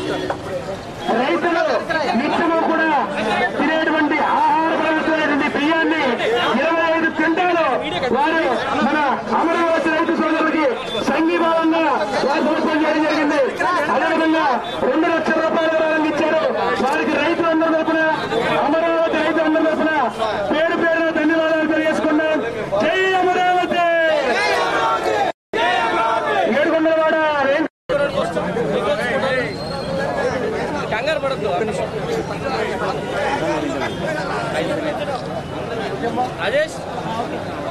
రైతులు నిత్యము కూడా తినేటువంటి ఆహార పదార్థమైనటువంటి బియ్యాన్ని ఇరవై ఐదు క్వింటాలు వారు మన అమరావతి రైతు సోదరులకి సంఘీభావంగా వారు సమర్పణ చేయడం జరిగింది అదేవిధంగా రెండు లక్షల రూపాయల విరాళాన్ని ఇచ్చారు వారికి రైతులందరి తరపున అమరావతి రైతులందరి తరపున పేరు పేరున ధన్యవాదాలు తెలియజేసుకున్నాం జై అమరావతి ఏడుకొండలవాడ రేణు కంగారు పడద్దు ఒక నిమిషం రాజేష్